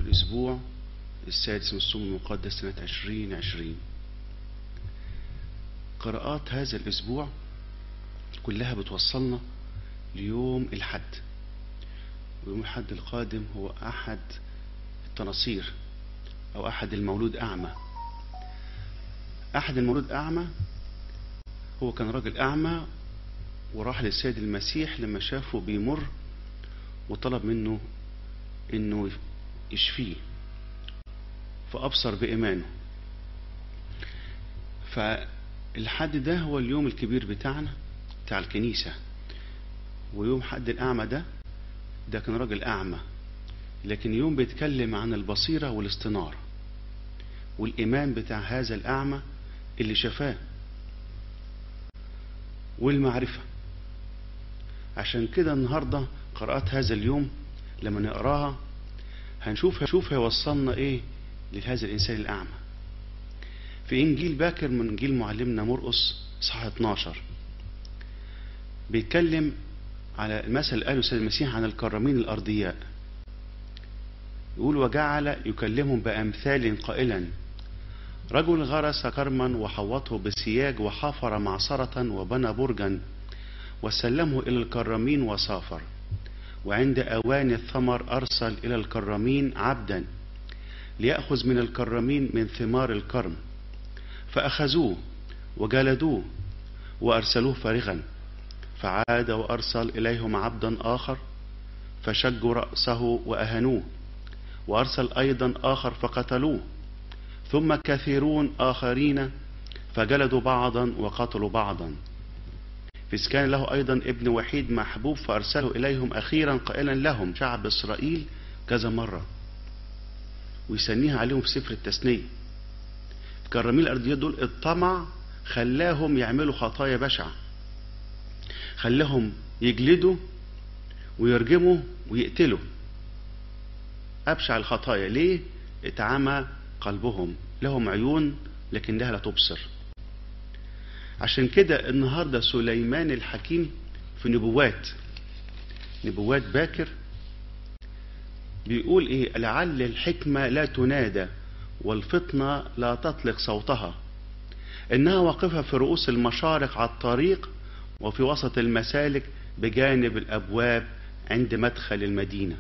الأسبوع السادس من الصوم المقدس سنة عشرين عشرين قراءات هذا الأسبوع كلها بتوصلنا ليوم الحد ويوم الحد القادم هو أحد التناصير أو أحد المولود أعمى أحد المولود أعمى هو كان راجل أعمى وراح للسيد المسيح لما شافه بيمر وطلب منه انه يشفيه فأبصر بإيمانه فالحد ده هو اليوم الكبير بتاعنا بتاع الكنيسة ويوم حد الأعمى ده ده كان راجل أعمى لكن يوم بيتكلم عن البصيرة والاستنارة والإيمان بتاع هذا الأعمى اللي شفاه والمعرفة عشان كده النهاردة قراءات هذا اليوم لما نقراها هنشوف هنشوف هيوصلنا ايه لهذا الانسان الاعمى في انجيل باكر من انجيل معلمنا مرقس صح 12 بيتكلم على المثل اللي قاله السيد المسيح عن الكرامين الارضياء يقول وجعل يكلمهم بامثال قائلا رجل غرس كرما وحوطه بسياج وحفر معصرة وبنى برجا وسلمه إلى الكرامين وسافر وعند أوان الثمر أرسل إلى الكرامين عبدا ليأخذ من الكرامين من ثمار الكرم فأخذوه وجلدوه وأرسلوه فارغا فعاد وأرسل إليهم عبدا آخر فشجوا رأسه وأهنوه وأرسل أيضا آخر فقتلوه ثم كثيرون آخرين فجلدوا بعضا وقتلوا بعضا فإذ كان له أيضا ابن وحيد محبوب فأرسله إليهم أخيرا قائلا لهم شعب إسرائيل كذا مرة ويسنيها عليهم في سفر التثنية كرامين الأرضيات دول الطمع خلاهم يعملوا خطايا بشعة خلاهم يجلدوا ويرجموا ويقتلوا أبشع الخطايا ليه اتعمى قلبهم لهم عيون لكنها لا تبصر عشان كده النهاردة سليمان الحكيم في نبوات نبوات باكر بيقول ايه لعل الحكمة لا تنادى والفطنة لا تطلق صوتها انها واقفة في رؤوس المشارق على الطريق وفي وسط المسالك بجانب الابواب عند مدخل المدينة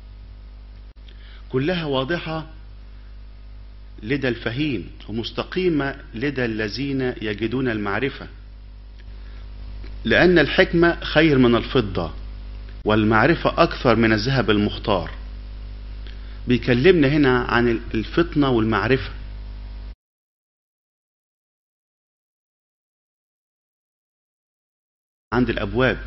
كلها واضحة لدى الفهيم ومستقيمة لدى الذين يجدون المعرفة لأن الحكمة خير من الفضة والمعرفة أكثر من الذهب المختار بيكلمنا هنا عن الفطنة والمعرفة عند الأبواب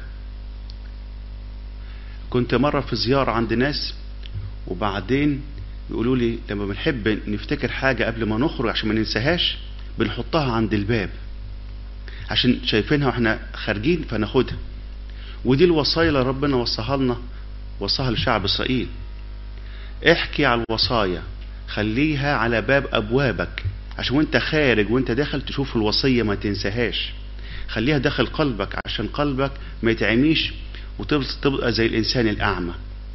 كنت مرة في زيارة عند ناس وبعدين يقولوا لي لما بنحب نفتكر حاجة قبل ما نخرج عشان ما ننساهاش بنحطها عند الباب عشان شايفينها واحنا خارجين فناخدها ودي الوصايا اللي ربنا وصاها لنا وصاها لشعب اسرائيل احكي على الوصايا خليها على باب ابوابك عشان وانت خارج وانت داخل تشوف الوصية ما تنساهاش خليها داخل قلبك عشان قلبك ما يتعميش وتبقى زي الانسان الاعمى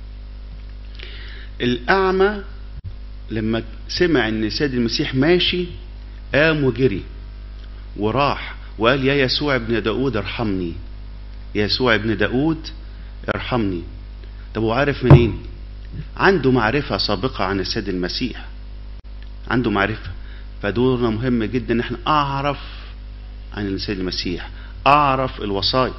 الاعمى لما سمع ان سيد المسيح ماشي قام وجري وراح وقال يا يسوع ابن داود ارحمني يسوع ابن داود ارحمني طب هو عارف منين عنده معرفة سابقة عن السيد المسيح عنده معرفة فدورنا مهم جدا ان احنا اعرف عن السيد المسيح اعرف الوصايا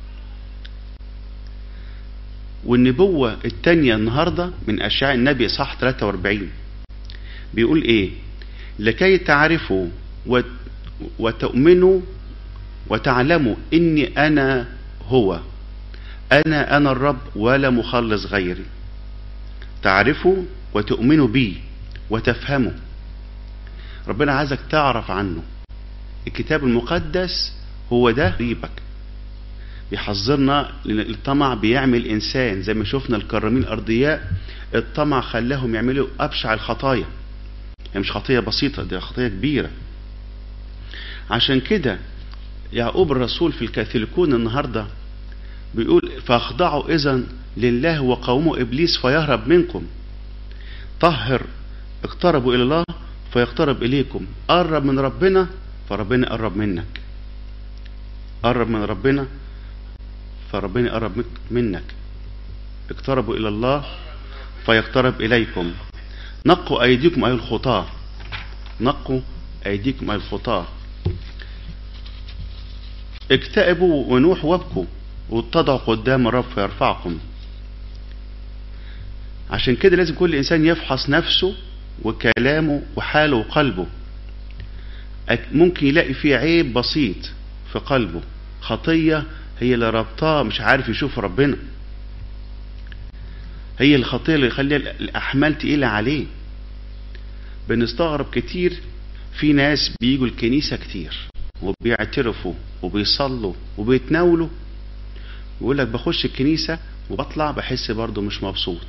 والنبوة التانية النهاردة من أشعاع النبي صح 43 بيقول إيه لكي تعرفوا وتؤمنوا وتعلموا إني أنا هو أنا أنا الرب ولا مخلص غيري تعرفوا وتؤمنوا بي وتفهموا ربنا عايزك تعرف عنه الكتاب المقدس هو ده قريبك بيحذرنا لان الطمع بيعمل انسان زي ما شفنا الكرامين الارضياء الطمع خلاهم يعملوا ابشع الخطايا يعني مش خطيه بسيطه دي خطيه كبيره عشان كده يعقوب الرسول في الكاثوليكون النهارده بيقول فاخضعوا اذا لله وقوموا ابليس فيهرب منكم طهر اقتربوا الى الله فيقترب اليكم قرب من ربنا فربنا يقرب منك قرب من ربنا فربنا يقرب منك اقتربوا الى الله فيقترب اليكم نقوا ايديكم اي الخطاه نقوا ايديكم اي الخطاه اكتئبوا ونوحوا وابكوا واتضعوا قدام الرب فيرفعكم عشان كده لازم كل انسان يفحص نفسه وكلامه وحاله وقلبه ممكن يلاقي فيه عيب بسيط في قلبه خطية هي اللي ربطاه مش عارف يشوف ربنا هي الخطية اللي يخلي الأحمال تقيلة عليه بنستغرب كتير في ناس بيجوا الكنيسة كتير وبيعترفوا وبيصلوا وبيتناولوا ويقول لك بخش الكنيسة وبطلع بحس برضه مش مبسوط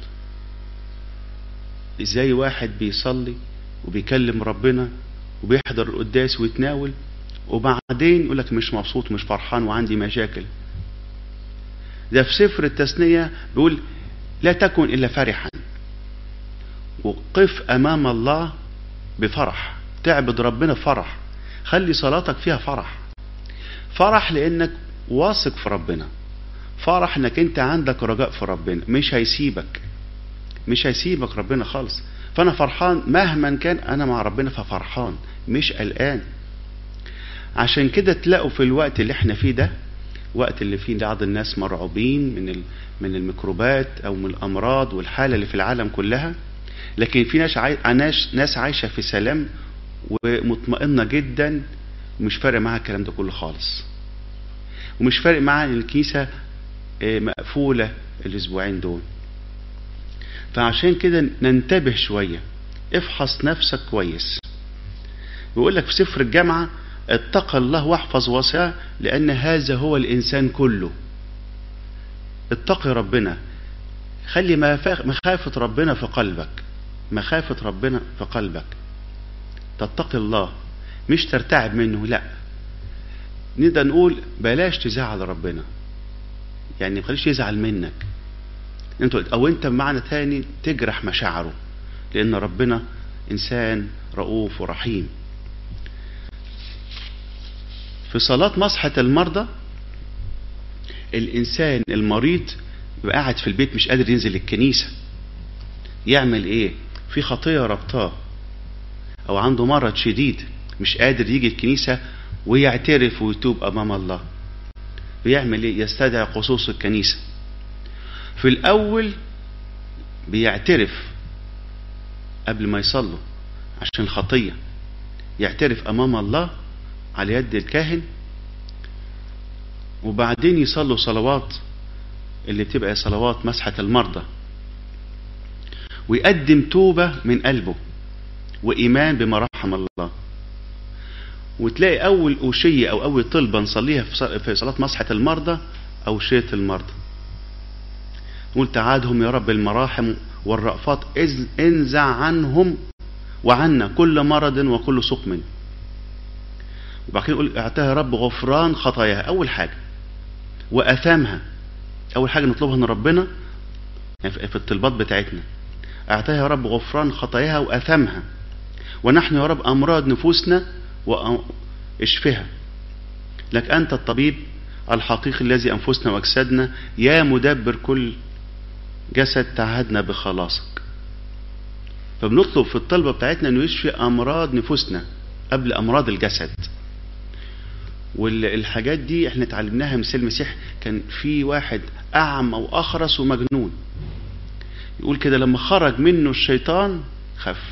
ازاي واحد بيصلي وبيكلم ربنا وبيحضر القداس ويتناول وبعدين يقول لك مش مبسوط مش فرحان وعندي مشاكل ده في سفر التثنية بيقول لا تكن إلا فرحا وقف أمام الله بفرح تعبد ربنا فرح خلي صلاتك فيها فرح فرح لأنك واثق في ربنا فرح انك انت عندك رجاء في ربنا مش هيسيبك مش هيسيبك ربنا خالص فانا فرحان مهما كان انا مع ربنا ففرحان مش قلقان عشان كده تلاقوا في الوقت اللي احنا فيه ده وقت اللي فيه بعض الناس مرعوبين من من الميكروبات او من الامراض والحاله اللي في العالم كلها لكن في ناس عاي... ناس عايشه في سلام ومطمئنه جدا ومش فارق معاها الكلام ده كله خالص ومش فارق معاها ان الكنيسه مقفوله الاسبوعين دول فعشان كده ننتبه شويه افحص نفسك كويس بيقول لك في سفر الجامعه اتق الله واحفظ وصاياه لان هذا هو الانسان كله اتقي ربنا خلي مخافة ربنا في قلبك مخافة ربنا في قلبك تتقي الله مش ترتعب منه لا نقدر نقول بلاش تزعل ربنا يعني ما خليش يزعل منك انت او انت بمعنى تاني تجرح مشاعره لان ربنا انسان رؤوف ورحيم في صلاة مصحة المرضى الإنسان المريض يبقى قاعد في البيت مش قادر ينزل الكنيسة يعمل إيه؟ في خطية ربطاه أو عنده مرض شديد مش قادر يجي الكنيسة ويعترف ويتوب أمام الله بيعمل إيه؟ يستدعي قصوص الكنيسة في الأول بيعترف قبل ما يصلوا عشان خطية يعترف أمام الله على يد الكاهن وبعدين يصلوا صلوات اللي بتبقى صلوات مسحة المرضى ويقدم توبة من قلبه وإيمان بما رحم الله وتلاقي أول أوشية أو أول طلبة نصليها في صلاة مسحة المرضى أوشية المرضى نقول تعادهم يا رب المراحم والرأفات إذ انزع عنهم وعنا كل مرض وكل سقم وبعد كده يقول اعطاها يا رب غفران خطاياها اول حاجه واثامها اول حاجه نطلبها من ربنا يعني في الطلبات بتاعتنا اعطاها يا رب غفران خطاياها واثامها ونحن يا رب امراض نفوسنا واشفها لك انت الطبيب الحقيقي الذي انفسنا واجسادنا يا مدبر كل جسد تعهدنا بخلاصك فبنطلب في الطلبه بتاعتنا انه يشفي امراض نفوسنا قبل امراض الجسد والحاجات دي احنا اتعلمناها مثال المسيح كان في واحد اعمى واخرس ومجنون يقول كده لما خرج منه الشيطان خف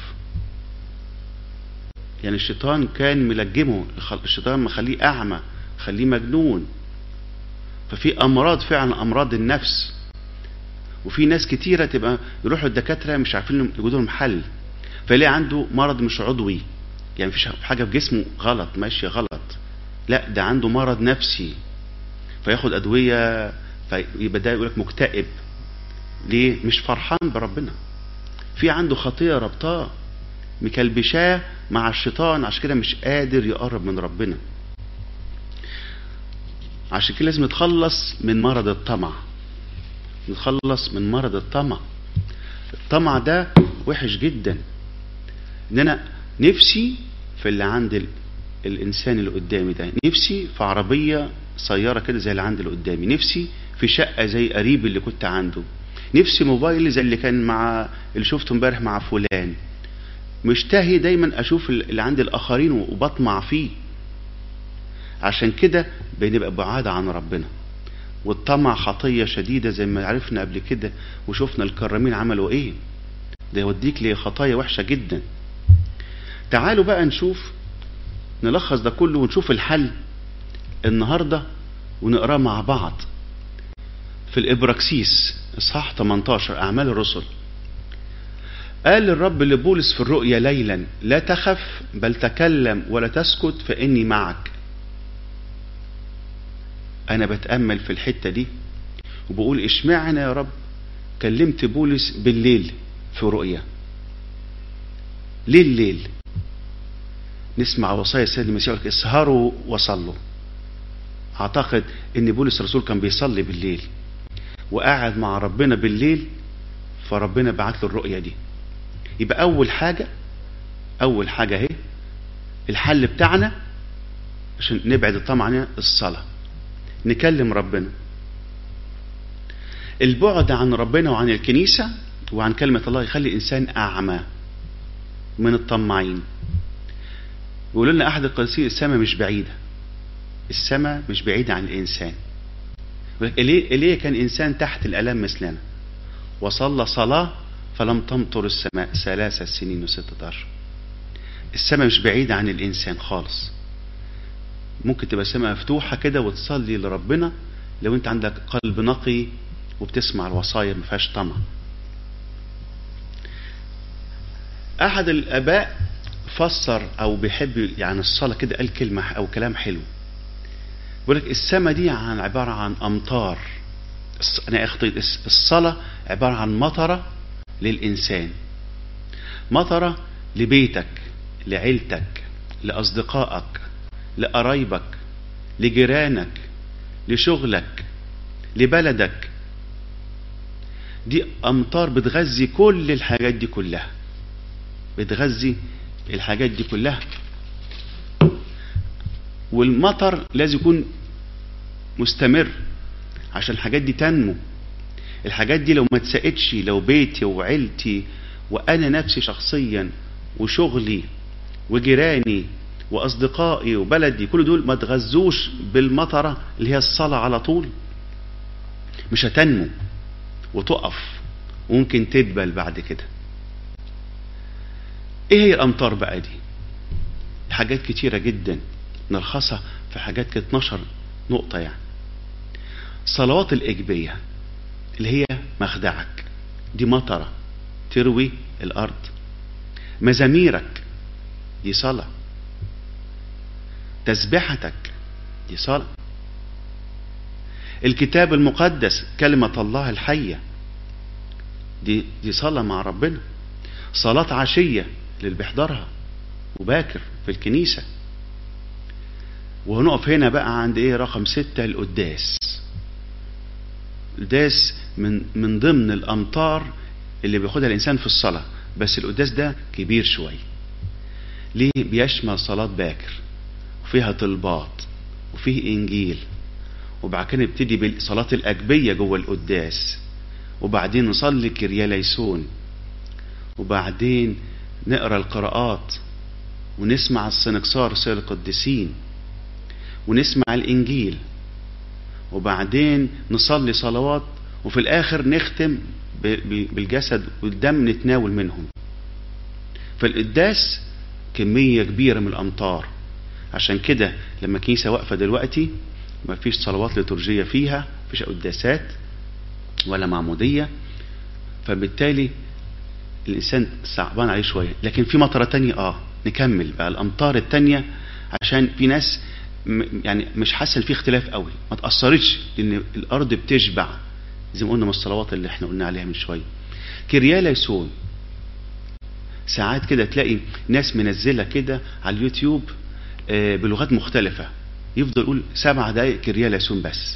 يعني الشيطان كان ملجمه الشيطان مخليه اعمى خليه مجنون ففي امراض فعلا امراض النفس وفي ناس كتيره تبقى يروحوا الدكاتره مش عارفين يجدوا لهم حل فيلاقي عنده مرض مش عضوي يعني مفيش حاجه في جسمه غلط ماشيه غلط لا ده عنده مرض نفسي فياخد ادويه فيبقى ده يقول لك مكتئب ليه مش فرحان بربنا في عنده خطيه ربطاه مكلبشاه مع الشيطان عشان كده مش قادر يقرب من ربنا عشان كده لازم نتخلص من مرض الطمع نتخلص من مرض الطمع الطمع ده وحش جدا ان انا نفسي في اللي عند ال... الانسان اللي قدامي ده نفسي في عربية سيارة كده زي اللي عند اللي قدامي نفسي في شقة زي قريب اللي كنت عنده نفسي موبايل زي اللي كان مع اللي شفته امبارح مع فلان مشتهي دايما اشوف اللي عند الاخرين وبطمع فيه عشان كده بنبقى بعاد عن ربنا والطمع خطية شديدة زي ما عرفنا قبل كده وشفنا الكرامين عملوا ايه ده يوديك لخطايا وحشة جدا تعالوا بقى نشوف نلخص ده كله ونشوف الحل النهاردة ونقراه مع بعض في الإبراكسيس إصحاح 18 أعمال الرسل قال الرب لبولس في الرؤيا ليلا لا تخف بل تكلم ولا تسكت فإني معك أنا بتأمل في الحتة دي وبقول اشمعنى يا رب كلمت بولس بالليل في رؤيا ليه الليل نسمع وصايا السيد المسيح يقول اسهروا وصلوا اعتقد ان بولس الرسول كان بيصلي بالليل وقاعد مع ربنا بالليل فربنا بعت له الرؤية دي يبقى اول حاجة اول حاجة اهي الحل بتاعنا عشان نبعد الطمع عنها الصلاة نكلم ربنا البعد عن ربنا وعن الكنيسة وعن كلمة الله يخلي الإنسان أعمى من الطماعين بيقولوا لنا أحد القديسين السماء مش بعيدة السماء مش بعيدة عن الإنسان إليه كان إنسان تحت الألام مثلنا وصلى صلاة فلم تمطر السماء ثلاثة سنين وستة أشهر السماء مش بعيدة عن الإنسان خالص ممكن تبقى السماء مفتوحة كده وتصلي لربنا لو أنت عندك قلب نقي وبتسمع الوصايا ما فيهاش طمع أحد الآباء فسر أو بيحب يعني الصلاة كده قال كلمة أو كلام حلو بيقول لك السماء دي عن عبارة عن أمطار أنا أخطيت الصلاة عبارة عن مطرة للإنسان مطرة لبيتك لعيلتك لأصدقائك لقرايبك لجيرانك لشغلك لبلدك دي أمطار بتغذي كل الحاجات دي كلها بتغذي الحاجات دي كلها والمطر لازم يكون مستمر عشان الحاجات دي تنمو الحاجات دي لو ما تسقتش لو بيتي وعيلتي وانا نفسي شخصيا وشغلي وجيراني واصدقائي وبلدي كل دول ما تغذوش بالمطره اللي هي الصلاه على طول مش هتنمو وتقف وممكن تدبل بعد كده ايه هي الامطار بقى دي حاجات كتيره جدا نلخصها في حاجات كده 12 نقطه يعني صلوات الايجابيه اللي هي مخدعك دي مطره تروي الارض مزاميرك دي صلاه تسبحتك دي صلاه الكتاب المقدس كلمه الله الحيه دي دي صلاه مع ربنا صلاه عشيه للي بيحضرها وباكر في الكنيسة وهنقف هنا بقى عند ايه رقم ستة القداس القداس من من ضمن الامطار اللي بياخدها الانسان في الصلاة بس القداس ده كبير شوية ليه بيشمل صلاة باكر وفيها طلبات وفيه انجيل وبعد كده نبتدي بصلاة الاجبية جوه القداس وبعدين نصلي كرياليسون وبعدين نقرا القراءات ونسمع السنكسار سير القديسين ونسمع الانجيل وبعدين نصلي صلوات وفي الاخر نختم بالجسد والدم نتناول منهم فالقداس كمية كبيرة من الأمطار عشان كده لما كنيسة واقفة دلوقتي ما فيش صلوات لترجية فيها فيش قداسات ولا معمودية فبالتالي الانسان صعبان عليه شويه لكن في مطره تانية اه نكمل بقى الامطار التانية عشان في ناس يعني مش حاسه في اختلاف قوي ما تاثرتش لان الارض بتشبع زي ما قلنا من الصلوات اللي احنا قلنا عليها من شويه كريالا يسون ساعات كده تلاقي ناس منزله كده على اليوتيوب آه بلغات مختلفه يفضل يقول سبع دقائق كريالا يسون بس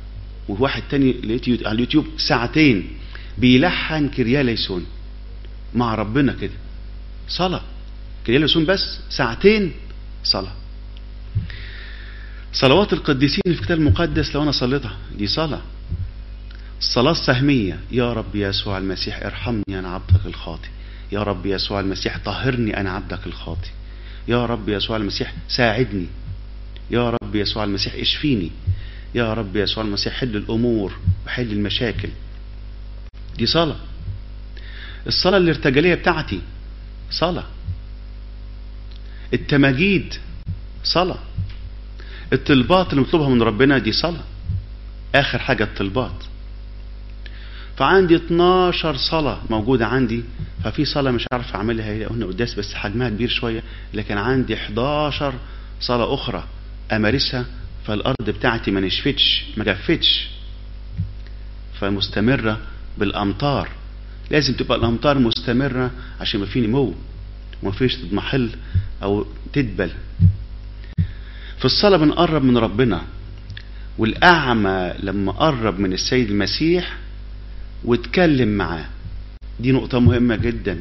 وواحد تاني لقيت على اليوتيوب ساعتين بيلحن كريالا يسون مع ربنا كده صلاة كده يصوم بس ساعتين صلاة صلوات القديسين في الكتاب المقدس لو انا صليتها دي صلاة الصلاة السهمية يا رب يسوع المسيح ارحمني انا عبدك الخاطي يا رب يسوع المسيح طهرني انا عبدك الخاطي يا رب يسوع المسيح ساعدني يا رب يسوع المسيح اشفيني يا رب يسوع المسيح حل الامور وحل المشاكل دي صلاة الصلاة الارتجالية بتاعتي صلاة التماجيد صلاة الطلبات اللي مطلوبها من ربنا دي صلاة آخر حاجة الطلبات فعندي 12 صلاة موجودة عندي ففي صلاة مش عارف أعملها هي قلنا قداس بس حجمها كبير شوية لكن عندي 11 صلاة أخرى أمارسها فالأرض بتاعتي ما نشفتش ما جفتش فمستمرة بالأمطار لازم تبقى الأمطار مستمرة عشان ما في نمو وما فيش تضمحل أو تدبل في الصلاة بنقرب من ربنا والأعمى لما قرب من السيد المسيح واتكلم معاه دي نقطة مهمة جدا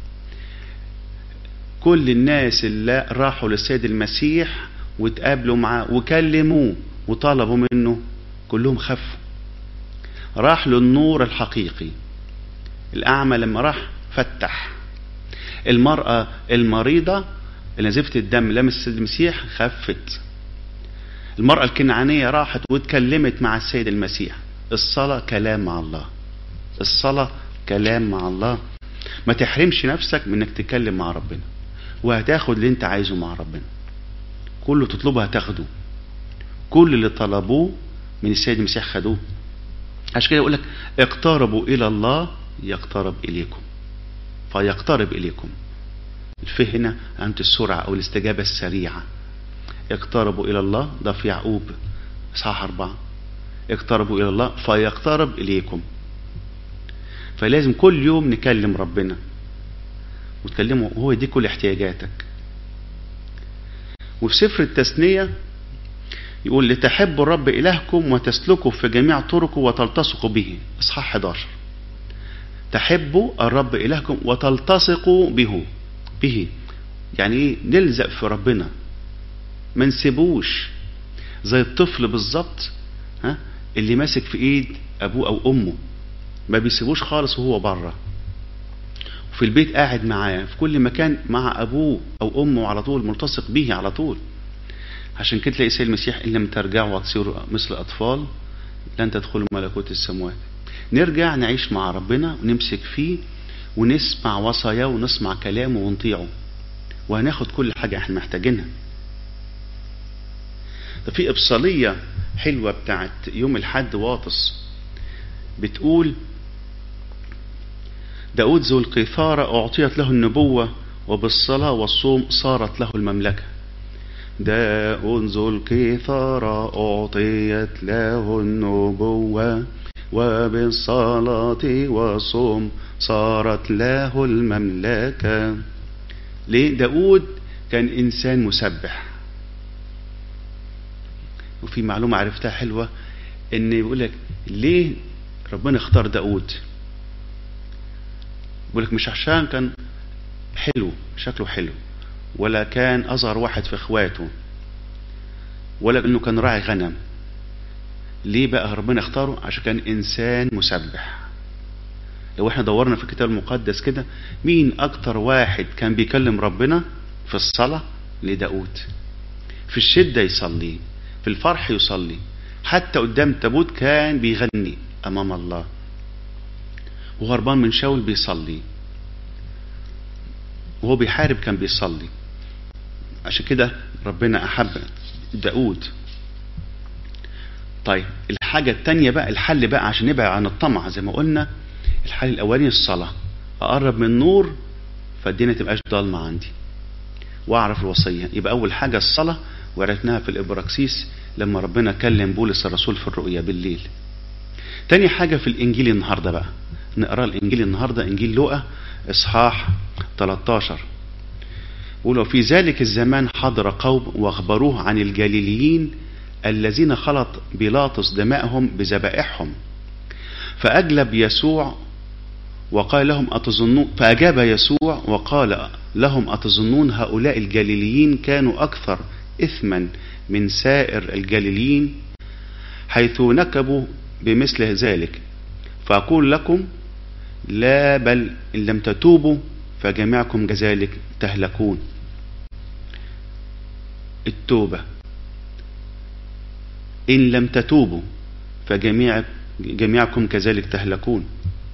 كل الناس اللي راحوا للسيد المسيح واتقابلوا معاه وكلموه وطلبوا منه كلهم خفوا راح للنور الحقيقي الأعمى لما راح فتح المرأة المريضة اللي نزفت الدم لمس السيد المسيح خفت المرأة الكنعانية راحت واتكلمت مع السيد المسيح الصلاة كلام مع الله الصلاة كلام مع الله ما تحرمش نفسك من انك تتكلم مع ربنا وهتاخد اللي انت عايزه مع ربنا كله تطلبه هتاخده كل اللي طلبوه من السيد المسيح خدوه عشان كده يقول لك اقتربوا الى الله يقترب اليكم فيقترب اليكم الفه هنا أنت السرعة أو الاستجابة السريعة اقتربوا إلى الله ده في يعقوب إصحاح أربعة اقتربوا إلى الله فيقترب إليكم فلازم كل يوم نكلم ربنا وتكلمه هو يديك كل احتياجاتك وفي سفر التثنية يقول لتحبوا الرب إلهكم وتسلكوا في جميع طرقه وتلتصقوا به إصحاح 11 تحبوا الرب إلهكم وتلتصقوا به به يعني ايه نلزق في ربنا ما نسيبوش زي الطفل بالظبط ها اللي ماسك في ايد ابوه او امه ما بيسيبوش خالص وهو بره وفي البيت قاعد معاه في كل مكان مع ابوه او امه على طول ملتصق به على طول عشان كده تلاقي سيد المسيح ان لم ترجعوا وتصيروا مثل اطفال لن تدخلوا ملكوت السماوات نرجع نعيش مع ربنا ونمسك فيه ونسمع وصاياه ونسمع كلامه ونطيعه وهناخد كل حاجة احنا محتاجينها ده في إبصالية حلوة بتاعت يوم الحد واطس بتقول داود ذو القيثارة أعطيت له النبوة وبالصلاة والصوم صارت له المملكة داود ذو القيثارة أعطيت له النبوة وبالصلاة والصوم صارت له المملكة ليه داود كان إنسان مسبح وفي معلومة عرفتها حلوة ان يقول لك ليه ربنا اختار داود يقول لك مش عشان كان حلو شكله حلو ولا كان اصغر واحد في اخواته ولا انه كان راعي غنم ليه بقى ربنا اختاره عشان كان انسان مسبح لو احنا دورنا في الكتاب المقدس كده مين اكتر واحد كان بيكلم ربنا في الصلاة لداود في الشدة يصلي في الفرح يصلي حتى قدام تابوت كان بيغني امام الله وهربان من شاول بيصلي وهو بيحارب كان بيصلي عشان كده ربنا احب داود طيب الحاجة التانية بقى الحل بقى عشان نبعد عن الطمع زي ما قلنا الحل الاولاني الصلاة اقرب من النور فالدنيا تبقاش ضلمة عندي واعرف الوصية يبقى اول حاجة الصلاة وعرفناها في الابراكسيس لما ربنا كلم بولس الرسول في الرؤيا بالليل تاني حاجة في الانجيل النهاردة بقى نقرا الانجيل النهاردة انجيل لوقا اصحاح 13 ولو في ذلك الزمان حضر قوم واخبروه عن الجليليين الذين خلط بيلاطس دماءهم بذبائحهم فأجلب يسوع وقال لهم أتظنون فأجاب يسوع وقال لهم أتظنون هؤلاء الجليليين كانوا أكثر إثما من سائر الجليليين حيث نكبوا بمثل ذلك فأقول لكم لا بل إن لم تتوبوا فجميعكم كذلك تهلكون التوبة إن لم تتوبوا فجميع جميعكم كذلك تهلكون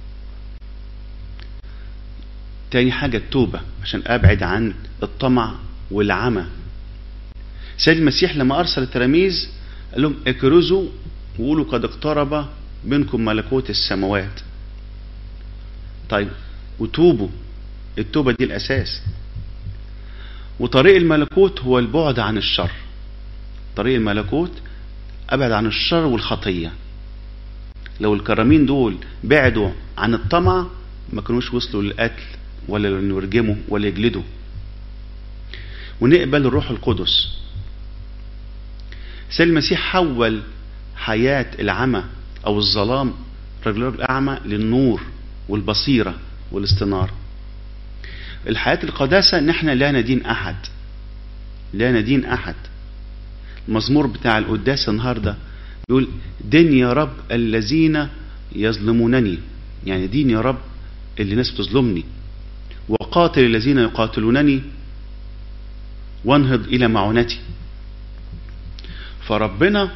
تاني حاجة التوبة عشان أبعد عن الطمع والعمى سيد المسيح لما أرسل التلاميذ قال لهم اكرزوا وقولوا قد اقترب منكم ملكوت السماوات طيب وتوبوا التوبة دي الأساس وطريق الملكوت هو البعد عن الشر طريق الملكوت أبعد عن الشر والخطية لو الكرامين دول بعدوا عن الطمع ما كانوش وصلوا للقتل ولا انه يرجموا ولا يجلدوا ونقبل الروح القدس سيد المسيح حول حياة العمى أو الظلام الرجل الأعمى للنور والبصيرة والاستنارة الحياة القداسة ان احنا لا ندين احد لا ندين احد المزمور بتاع القداس النهاردة بيقول دين يا رب الذين يظلمونني يعني دين يا رب اللي ناس بتظلمني وقاتل الذين يقاتلونني وانهض الى معونتي فربنا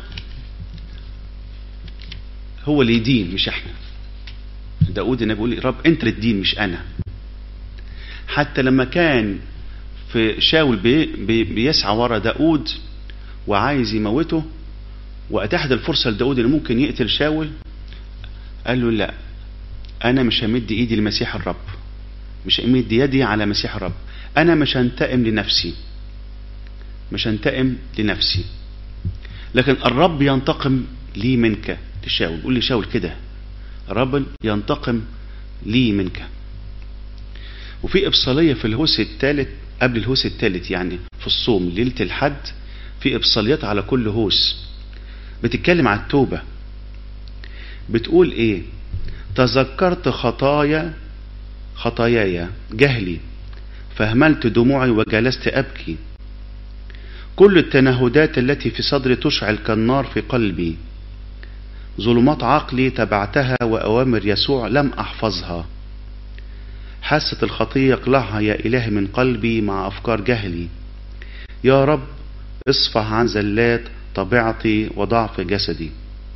هو اللي يدين مش احنا داود النبي بيقول رب انت اللي تدين مش انا حتى لما كان في شاول بي بي بيسعى ورا داود وعايز يموته واتاحت الفرصه لداود اللي ممكن يقتل شاول قال له لا انا مش همد ايدي لمسيح الرب مش همد يدي على مسيح الرب انا مش هنتقم لنفسي مش هنتقم لنفسي لكن الرب ينتقم لي منك لشاول قول لي شاول كده الرب ينتقم لي منك وفي إبصالية في الهوس الثالث قبل الهوس الثالث يعني في الصوم ليلة الحد في إبصاليات على كل هوس بتتكلم عن التوبة بتقول إيه تذكرت خطايا خطاياي جهلي فهملت دموعي وجلست أبكي كل التنهدات التي في صدري تشعل كالنار في قلبي ظلمات عقلي تبعتها وأوامر يسوع لم أحفظها حاسة الخطية اقلعها يا إلهي من قلبي مع أفكار جهلي يا رب اصفح عن زلات طبيعتي وضعف جسدي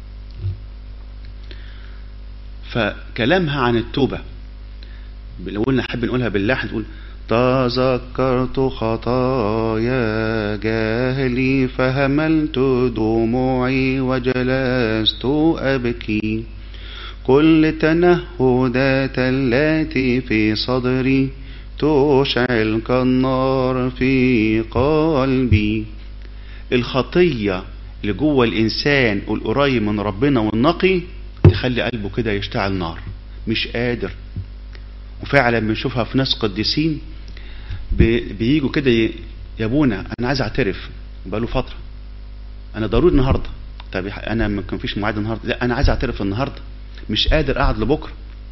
فكلامها عن التوبة لو قلنا نحب نقولها باللحن تقول تذكرت خطايا جاهلي فهملت دموعي وجلست أبكي كل تنهدات التي في صدري تشعل كالنار في قلبي الخطية اللي جوه الإنسان القريب من ربنا والنقي تخلي قلبه كده يشتعل نار مش قادر وفعلا بنشوفها في ناس قديسين بييجوا كده يا ابونا انا عايز اعترف بقاله فتره انا ضروري النهارده طب انا ما كان فيش ميعاد النهارده لا انا عايز اعترف النهارده مش قادر اقعد لبكره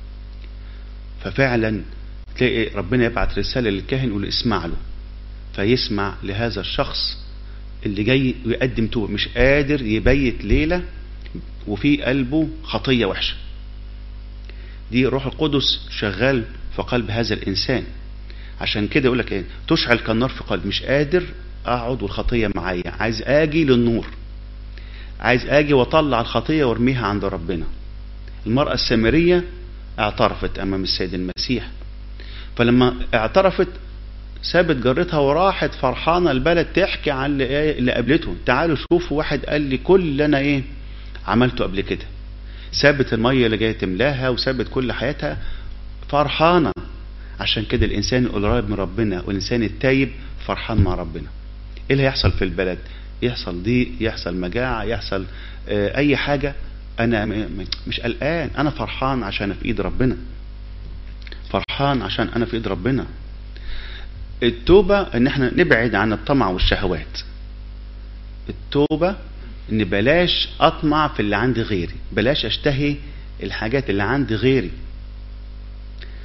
ففعلا تلاقي ربنا يبعت رساله للكاهن يقول اسمع له فيسمع لهذا الشخص اللي جاي ويقدم توبه مش قادر يبيت ليله وفي قلبه خطيه وحشه دي روح القدس شغال في قلب هذا الانسان عشان كده يقول لك ايه تشعل كالنار في قلب مش قادر اقعد والخطيه معايا عايز اجي للنور عايز اجي واطلع الخطيه وارميها عند ربنا المراه السامريه اعترفت امام السيد المسيح فلما اعترفت سابت جارتها وراحت فرحانه البلد تحكي عن اللي, إيه اللي قابلته تعالوا شوفوا واحد قال لي كل اللي انا ايه عملته قبل كده سابت الميه اللي جايه تملاها وسابت كل حياتها فرحانه عشان كده الانسان القريب من ربنا والانسان التايب فرحان مع ربنا ايه اللي هيحصل في البلد يحصل ضيق يحصل مجاعه يحصل آه اي حاجه انا مش قلقان انا فرحان عشان في ايد ربنا فرحان عشان انا في ايد ربنا التوبه ان احنا نبعد عن الطمع والشهوات التوبه ان بلاش اطمع في اللي عند غيري بلاش اشتهي الحاجات اللي عند غيري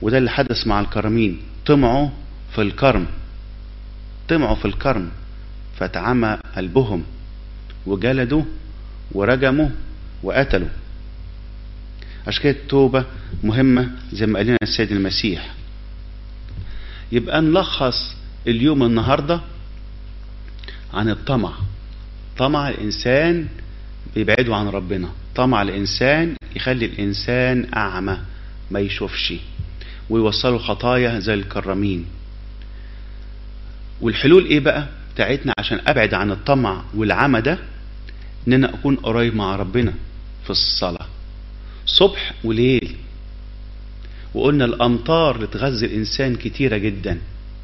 وده اللي حدث مع الكرمين طمعوا في الكرم طمعوا في الكرم فتعمى قلبهم وجلدوا ورجموا وقتلوا عشان كده التوبة مهمة زي ما قال لنا السيد المسيح يبقى نلخص اليوم النهاردة عن الطمع طمع الإنسان بيبعده عن ربنا طمع الإنسان يخلي الإنسان أعمى ما يشوفش ويوصله خطايا زي الكرامين والحلول ايه بقى بتاعتنا عشان ابعد عن الطمع والعمى ده ان انا اكون قريب مع ربنا في الصلاة صبح وليل وقلنا الامطار اللي تغذي الانسان كتيرة جدا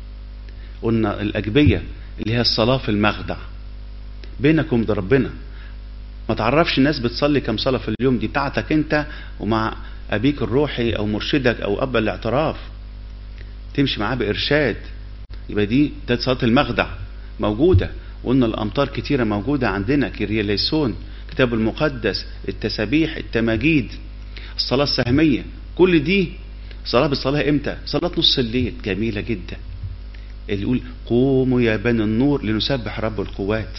قلنا الاجبية اللي هي الصلاة في المخدع بينكم ده ربنا ما تعرفش الناس بتصلي كم صلاة في اليوم دي بتاعتك انت ومع ابيك الروحي او مرشدك او اب الاعتراف تمشي معاه بارشاد يبقى دي ده صلاة المخدع موجودة وقلنا الامطار كتيرة موجودة عندنا كيرياليسون كتاب المقدس التسابيح التماجيد الصلاة السهمية كل دي صلاة بتصليها امتى صلاة نص الليل جميلة جدا اللي يقول قوموا يا بني النور لنسبح رب القوات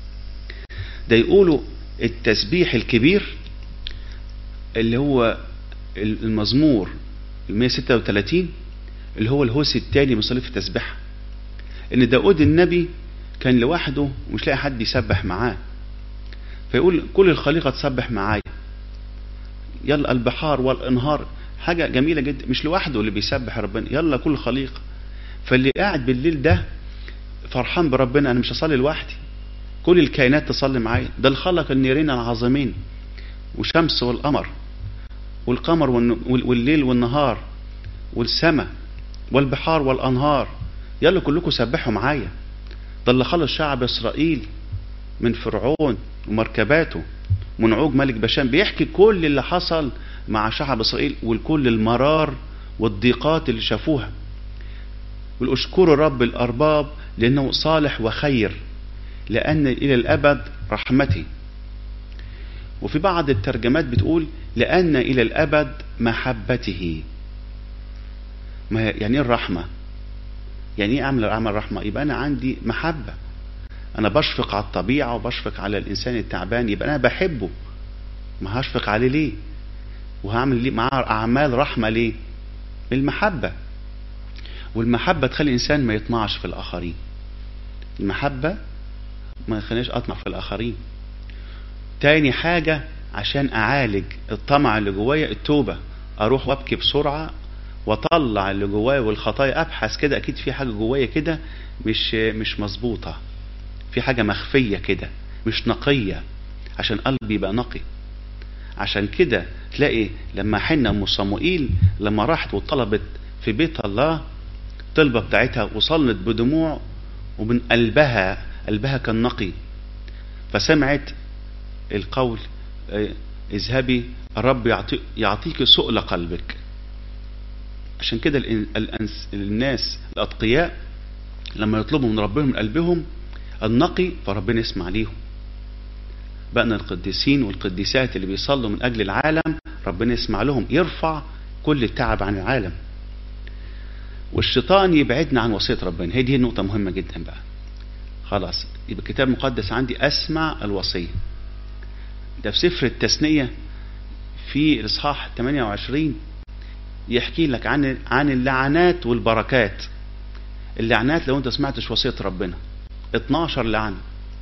ده يقولوا التسبيح الكبير اللي هو المزمور 136 اللي هو الهوس التاني من صلاه التسبيح ان داود النبي كان لوحده ومش لاقي حد يسبح معاه فيقول كل الخليقه تسبح معايا يلا البحار والانهار حاجه جميله جدا مش لوحده اللي بيسبح ربنا يلا كل الخليقه فاللي قاعد بالليل ده فرحان بربنا انا مش هصلي لوحدي كل الكائنات تصلي معايا ده الخلق النيرين العظيمين وشمس والقمر والقمر والليل والنهار والسماء والبحار والانهار يلا كلكم سبحوا معايا ده اللي خلص شعب اسرائيل من فرعون ومركباته منعوج ملك بشام بيحكي كل اللي حصل مع شعب اسرائيل والكل المرار والضيقات اللي شافوها يقول اشكروا رب الارباب لانه صالح وخير لان الى الابد رحمته وفي بعض الترجمات بتقول لان الى الابد محبته ما يعني ايه الرحمه يعني ايه اعمل اعمل رحمه يبقى انا عندي محبه انا بشفق على الطبيعه وبشفق على الانسان التعبان يبقى انا بحبه ما هشفق عليه ليه وهعمل ليه معاه اعمال رحمه ليه المحبه والمحبه تخلي الانسان ما يطمعش في الاخرين المحبه ما يخلينيش اطمع في الاخرين تاني حاجه عشان اعالج الطمع اللي جوايا التوبه اروح وابكي بسرعه واطلع اللي جوايا والخطايا ابحث كده اكيد في حاجه جوايا كده مش مش مظبوطه في حاجه مخفيه كده مش نقيه عشان قلبي يبقى نقي عشان كده تلاقي لما حنا ام صموئيل لما راحت وطلبت في بيت الله الطلبه بتاعتها وصلت بدموع ومن قلبها قلبها كان نقي فسمعت القول اذهبي الرب يعطي يعطيك سؤل قلبك عشان كده الناس الاتقياء لما يطلبوا من ربهم من قلبهم النقي فربنا يسمع ليهم بقنا القديسين والقديسات اللي بيصلوا من اجل العالم ربنا يسمع لهم يرفع كل التعب عن العالم والشيطان يبعدنا عن وصيه ربنا هي دي نقطه مهمه جدا بقى خلاص يبقى الكتاب المقدس عندي اسمع الوصيه ده في سفر التثنيه في الاصحاح 28 يحكي لك عن عن اللعنات والبركات اللعنات لو انت سمعتش وصيه ربنا 12 لعنه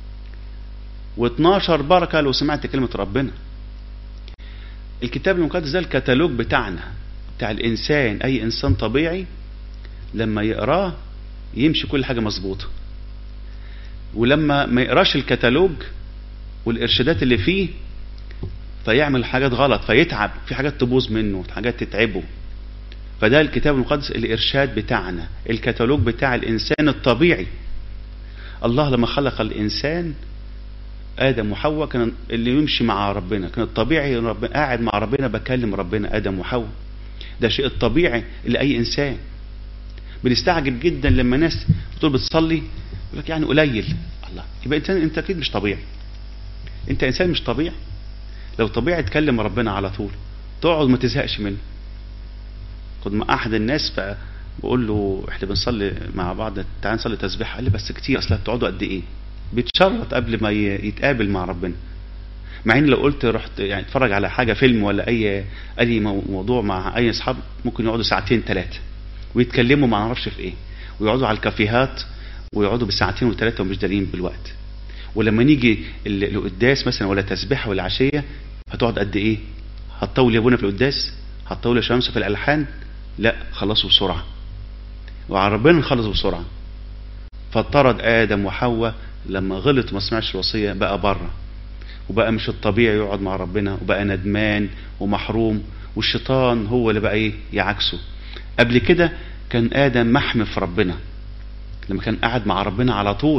و12 بركه لو سمعت كلمه ربنا الكتاب المقدس ده الكتالوج بتاعنا بتاع الانسان اي انسان طبيعي لما يقراه يمشي كل حاجه مظبوطه ولما ما يقراش الكتالوج والارشادات اللي فيه فيعمل حاجات غلط فيتعب في حاجات تبوظ منه حاجات تتعبه فده الكتاب المقدس الارشاد بتاعنا الكتالوج بتاع الانسان الطبيعي الله لما خلق الانسان ادم وحواء كان اللي يمشي مع ربنا كان الطبيعي ربنا قاعد مع ربنا بكلم ربنا ادم وحواء ده شيء الطبيعي لاي انسان بنستعجب جدا لما ناس بتقول بتصلي يقول لك يعني قليل الله يبقى انسان انت اكيد مش طبيعي انت انسان مش طبيعي لو طبيعي تكلم ربنا على طول تقعد ما تزهقش منه كنت مع احد الناس فبقول له احنا بنصلي مع بعض تعال نصلي تسبيح قال لي بس كتير اصل بتقعدوا قد ايه بيتشرط قبل ما ي- يتقابل مع ربنا مع ان لو قلت رحت يعني اتفرج على حاجه فيلم ولا اي اي مو- موضوع مع اي اصحاب ممكن يقعدوا ساعتين ثلاثه ويتكلموا ما نعرفش في ايه ويقعدوا على الكافيهات ويقعدوا بالساعتين وثلاثه ومش دارين بالوقت ولما نيجي ال- القداس مثلا ولا تسبيحه ولا عشيه هتقعد قد ايه هتطول يا ابونا في القداس هتطول يا شمس في الالحان لا خلصوا بسرعه وعلى ربنا نخلص بسرعه فاضطرد ادم وحواء لما غلط ما سمعش الوصيه بقى بره وبقى مش الطبيعي يقعد مع ربنا وبقى ندمان ومحروم والشيطان هو اللي بقى ايه يعكسه قبل كده كان ادم محمي في ربنا لما كان قاعد مع ربنا على طول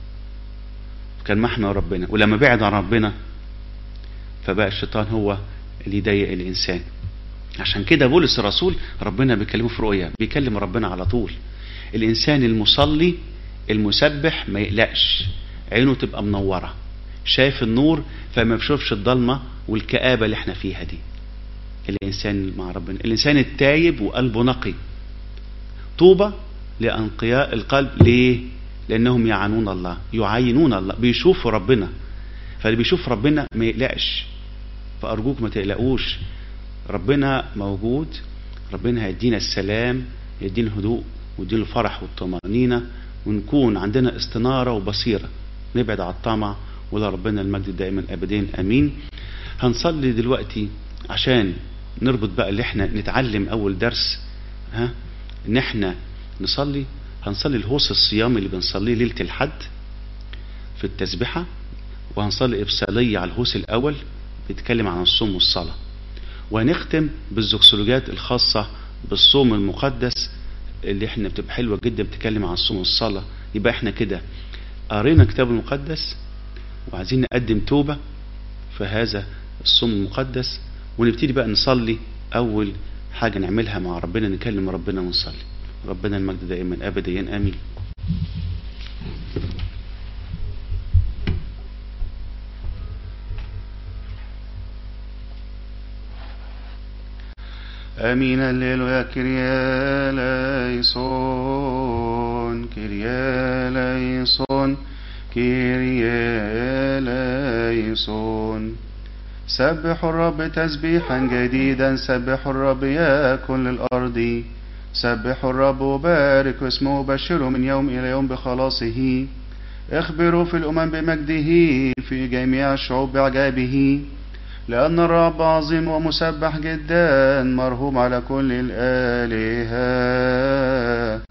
كان محمي ربنا ولما بعد عن ربنا فبقى الشيطان هو اللي يضايق الانسان عشان كده بولس الرسول ربنا بيكلمه في رؤيا بيكلم ربنا على طول الانسان المصلي المسبح ما يقلقش عينه تبقى منوره شايف النور فما بيشوفش الضلمه والكآبه اللي احنا فيها دي الانسان مع ربنا الانسان التايب وقلبه نقي طوبى لانقياء القلب ليه لانهم يعانون الله يعاينون الله بيشوفوا ربنا فاللي بيشوف ربنا ما يقلقش فارجوك ما تقلقوش ربنا موجود ربنا هيدينا السلام يدينا الهدوء ويدينا الفرح والطمأنينة ونكون عندنا استنارة وبصيرة نبعد عن الطمع ولا ربنا المجد دائما ابدين امين هنصلي دلوقتي عشان نربط بقى اللي احنا نتعلم اول درس ها ان احنا نصلي هنصلي الهوس الصيام اللي بنصليه ليلة الحد في التسبحة وهنصلي إبصالية على الهوس الأول بيتكلم عن الصوم والصلاة وهنختم بالزوكسولوجات الخاصة بالصوم المقدس اللي احنا بتبقى حلوة جدا بتتكلم عن الصوم والصلاة يبقى احنا كده قرينا الكتاب المقدس وعايزين نقدم توبة في هذا الصوم المقدس ونبتدي بقى نصلي أول حاجة نعملها مع ربنا نكلم ربنا ونصلي ربنا المجد دائما أبديا آمين آمين الليل كريا ليسون كريا ليسون كريا ليسون سبحوا الرب تسبيحا جديدا سبحوا الرب يا كل الأرض سبحوا الرب وبارك اسمه وبشروا من يوم إلى يوم بخلاصه اخبروا في الأمم بمجده في جميع الشعوب بعجابه لأن الرب عظيم ومسبح جدا مرهوم على كل الآلهة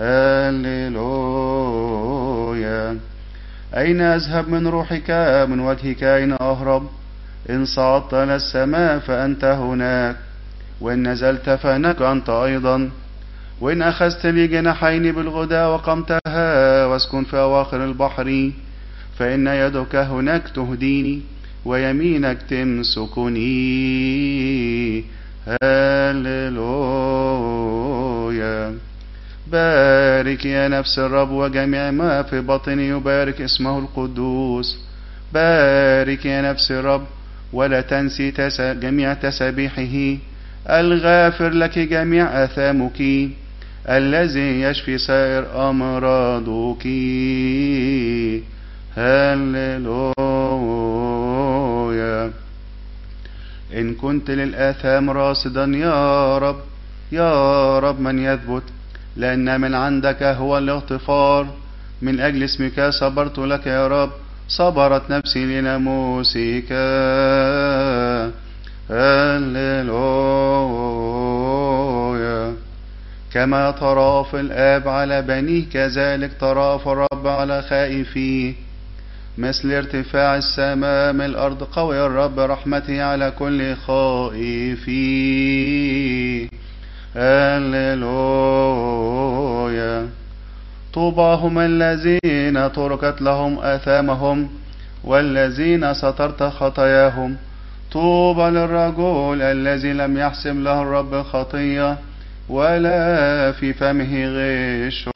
هللويا أين أذهب من روحك من وجهك أين أهرب إن صعدت إلى السماء فأنت هناك وإن نزلت فهناك أنت أيضا وإن أخذت لي جناحين بالغدا وقمتها واسكن في أواخر البحر فإن يدك هناك تهديني ويمينك تمسكني هللويا بارك يا نفس الرب وجميع ما في بطني يبارك اسمه القدوس بارك يا نفس الرب ولا تنسي تس... جميع تسابيحه الغافر لك جميع آثامك الذي يشفي سائر أمراضك هللويا إن كنت للآثام راصدا يا رب يا رب من يثبت لأن من عندك هو الاغتفار من أجل اسمك صبرت لك يا رب صبرت نفسي لناموسك هللويا كما تراف الآب على بنيه كذلك تراف الرب على خائفيه مثل ارتفاع السماء من الأرض قوي الرب رحمته على كل خائفيه هللويا طوباهم الذين تركت لهم آثامهم والذين سترت خطاياهم طوبى للرجل الذي لم يحسب له الرب خطية ولا في فمه غش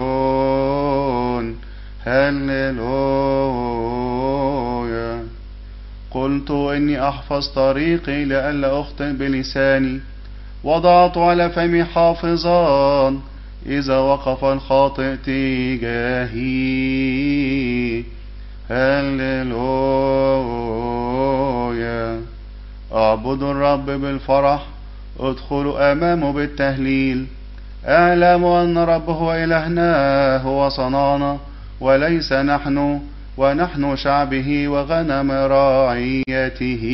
هللويا قلت إني أحفظ طريقي لئلا أخطئ بلساني وضعت على فمي حافظا إذا وقف الخاطئ تجاهي هللويا اعبدوا الرب بالفرح ادخلوا أمامه بالتهليل اعلموا أن الرب هو إلهنا هو صنعنا وليس نحن ونحن شعبه وغنم راعيته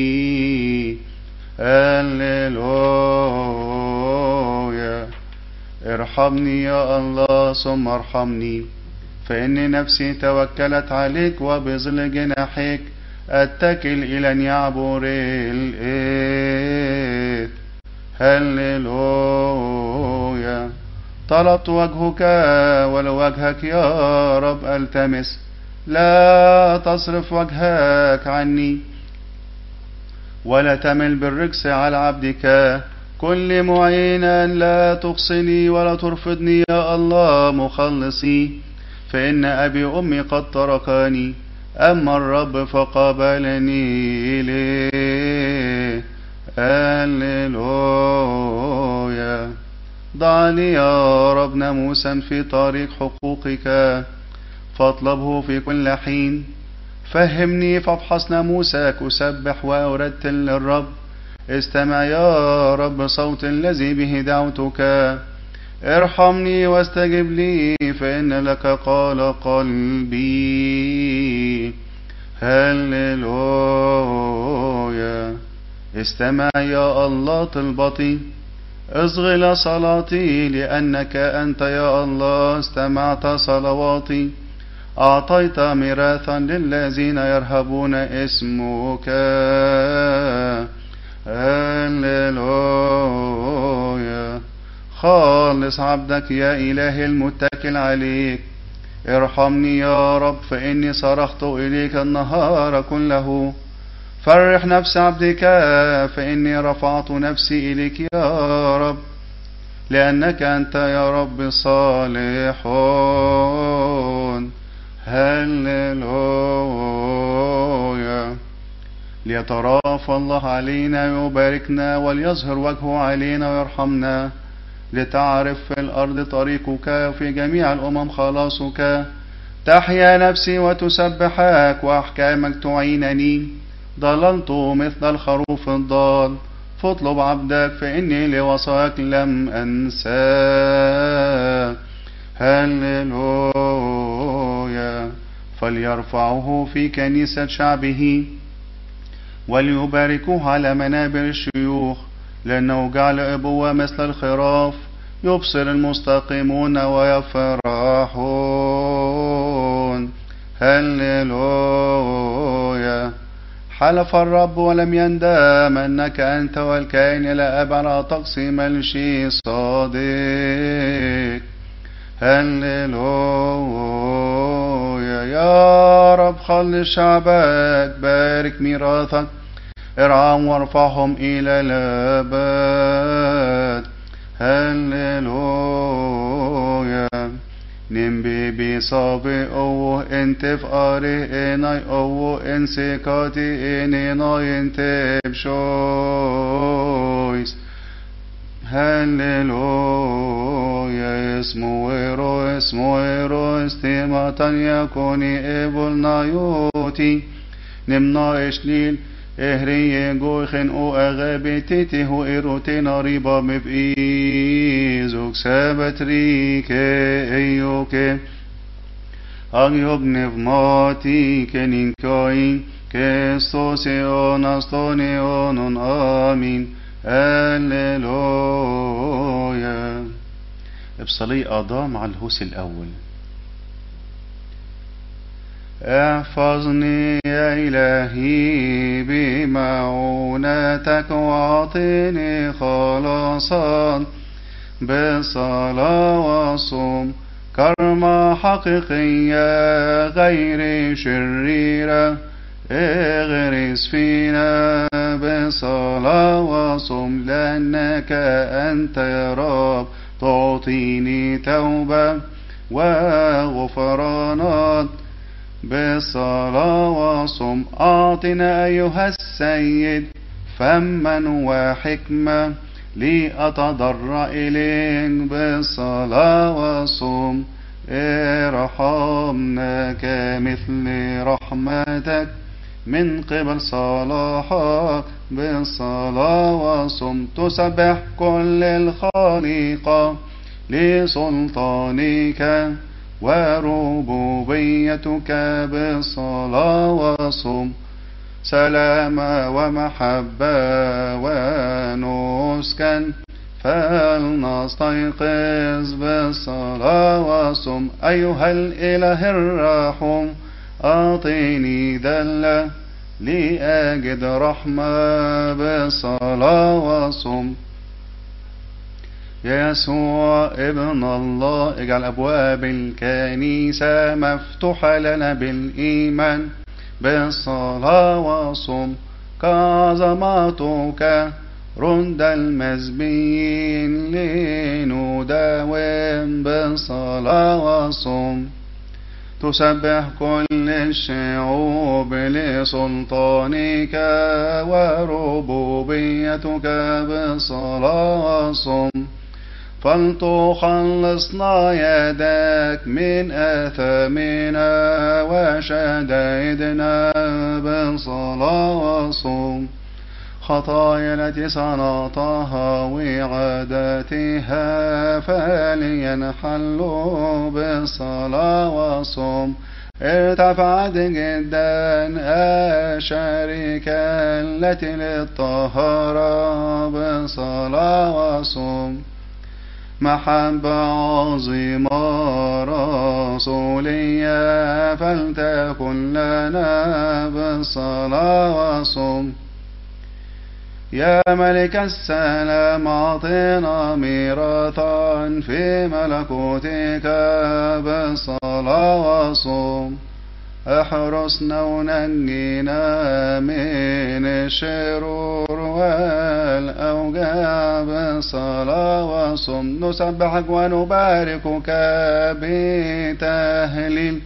هللويا ارحمني يا الله ثم ارحمني فإن نفسي توكلت عليك وبظل جناحيك أتكل إلى أن يعبر الإثم هللويا طلبت وجهك ولو وجهك يا رب التمس لا تصرف وجهك عني ولا تمل بالرجس على عبدك كل معينا لا تقصني ولا ترفضني يا الله مخلصي فإن أبي وأمي قد تركاني أما الرب فقبلني إليه هللويا ضع لي يا رب ناموسا في طريق حقوقك فاطلبه في كل حين فهمني فافحص ناموسك أسبح وأرتل للرب استمع يا رب صوت الذي به دعوتك ارحمني واستجب لي فإن لك قال قلبي هللويا استمع يا الله طلبتي اصغي صلاتي لأنك أنت يا الله استمعت صلواتي أعطيت ميراثا للذين يرهبون اسمك هللويا خالص عبدك يا إله المتكل عليك ارحمني يا رب فإني صرخت إليك النهار كله فرح نفس عبدك فإني رفعت نفسي إليك يا رب لأنك أنت يا رب صالحون هللويا ليترافى الله علينا ويباركنا وليظهر وجهه علينا ويرحمنا لتعرف في الأرض طريقك وفي جميع الأمم خلاصك تحيا نفسي وتسبحك وأحكامك تعينني ضللت مثل الخروف الضال فاطلب عبدك فإني لوصاك لم أنساك هللويا فليرفعه في كنيسة شعبه وليباركوه على منابر الشيوخ لأنه جعل أبوة مثل الخراف يبصر المستقيمون ويفرحون هللويا حلف الرب ولم يندم أنك أنت والكائن إلى أبعد تقسيم الشي صادق هللويا يا رب خلص شعبك بارك ميراثك ارعاهم وارفعهم إلى الأبد هللويا نمبي بي صابي أوه انت في آره اناي أوه ان سيكاتي اني ناي انت بشويس هللويا اسمو ويرو اسمو ويرو استماتا يكوني ابل نايوتي نمنا اشليل اهري جوخن او اغابي تيتي هو ايروتي ناريبا مبئيزوك سابت ريكي ايوكي اغيوب نفماتي كنين كاين كستوسيون استونيون امين هللويا ابصلي قضاء مع الهوس الاول احفظني يا إلهي بمعونتك واعطني خلاصا بالصلاة والصوم كرمة حقيقية غير شريرة اغرس فينا بالصلاة والصوم لأنك أنت يا رب تعطيني توبة وغفرانات بالصلاة والصوم أعطنا أيها السيد فما وحكمة لأتضرع إليك بالصلاة والصوم ارحمنا كمثل رحمتك من قبل صلاحك بالصلاة والصوم تسبح كل الخليقة لسلطانك وربوبيتك بالصلاة والصوم سلام ومحبة ونسكا فلنستيقظ بالصلاة والصوم أيها الإله الرحوم أعطيني دلة لأجد رحمة بالصلاة والصوم يا يسوع ابن الله اجعل أبواب الكنيسة مفتوحة لنا بالإيمان بالصلاة والصوم كعظمتك رد المزبين لنداوم بالصلاة والصوم تسبح كل الشعوب لسلطانك وربوبيتك بالصلاة والصوم فلتخلصنا يدك من آثامنا وشدائدنا بالصلاة والصوم خطايا التي صنعتها وعاداتها فلينحلوا بالصلاة والصوم ارتفعت جدا الشركة التي للطهارة بالصلاة والصوم محبة عظيمة رسولية فلتكن لنا بالصلاة والصوم يا ملك السلام أعطنا ميراثا في ملكوتك بالصلاة والصوم احرسنا ونجينا من الشرور والأوجاع بالصلاة والصوم نسبحك ونباركك بتهليل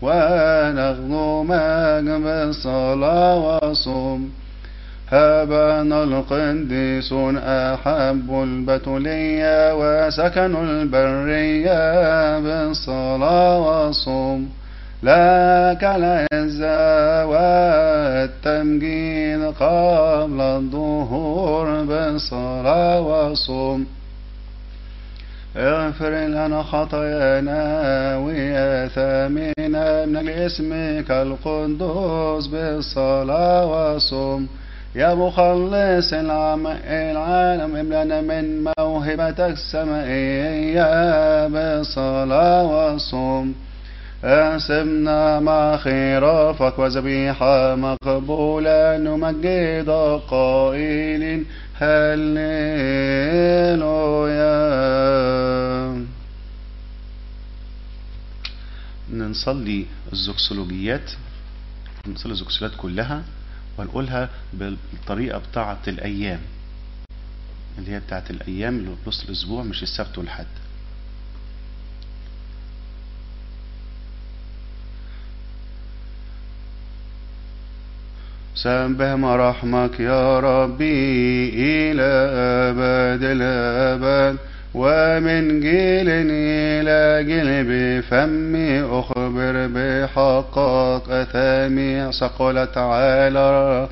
ونغنمك بالصلاة والصوم هبنا القديسون أحب البتولية وسكنوا البرية بالصلاة والصوم لك العزة والتمجيد قبل الظهور بالصلاة والصوم اغفر لنا خطايانا وآثامنا من أجل اسمك القدوس بالصلاة والصوم يا مخلص العالم املنا من موهبتك السمائية بالصلاة والصوم احسبنا مع خرافك وذبيحة مقبولة نمجد قائلين هللويا نصلي الزوكسولوجيات نصلي الزوكسولات كلها ونقولها بالطريقة بتاعة الأيام اللي هي بتاعة الأيام اللي في نص الأسبوع مش السبت والحد سبح مراحمك يا ربي إلى أبد الأبد ومن جيل إلى جيل بفمي أخبر بحقك أثامي ثقلت على